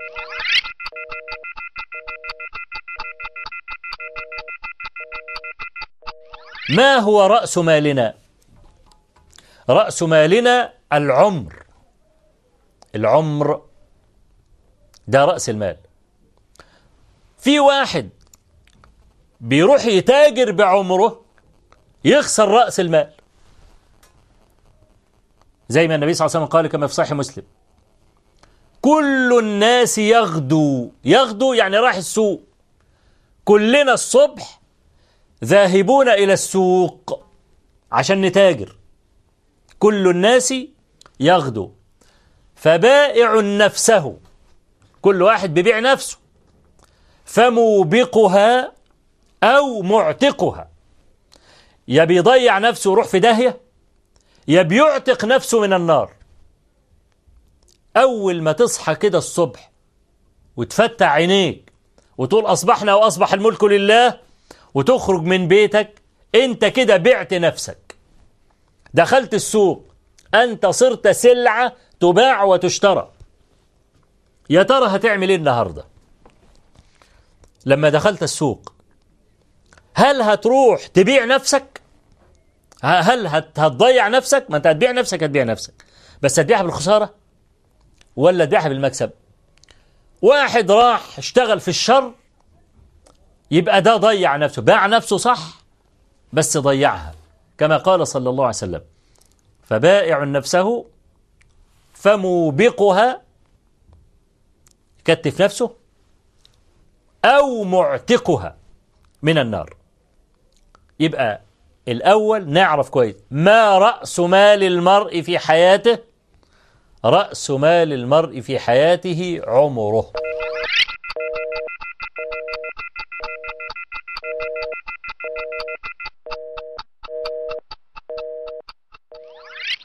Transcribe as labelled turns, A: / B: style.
A: ما هو رأس مالنا رأس مالنا العمر العمر ده رأس المال في واحد بيروح يتاجر بعمره يخسر رأس المال زي ما النبي صلى الله عليه وسلم قال كما في صحيح مسلم كل الناس يغدو يغدو يعني راح السوق كلنا الصبح ذاهبون إلى السوق عشان نتاجر كل الناس يغدو فبائع نفسه كل واحد بيبيع نفسه فموبقها أو معتقها يا بيضيع نفسه ويروح في داهية يا بيعتق نفسه من النار أول ما تصحى كده الصبح وتفتح عينيك وتقول أصبحنا وأصبح الملك لله وتخرج من بيتك أنت كده بعت نفسك دخلت السوق أنت صرت سلعة تباع وتشترى يا ترى هتعمل ايه النهارده لما دخلت السوق هل هتروح تبيع نفسك هل هت- هتضيع نفسك ما انت هتبيع نفسك هتبيع نفسك بس هتبيعها بالخساره ولا تبيعها بالمكسب واحد راح اشتغل في الشر يبقى ده ضيع نفسه باع نفسه صح بس ضيعها كما قال صلى الله عليه وسلم فبائع نفسه فموبقها يكتف نفسه أو معتقها من النار يبقى الأول نعرف كويس ما رأس مال المرء في حياته رأس مال المرء في حياته عمره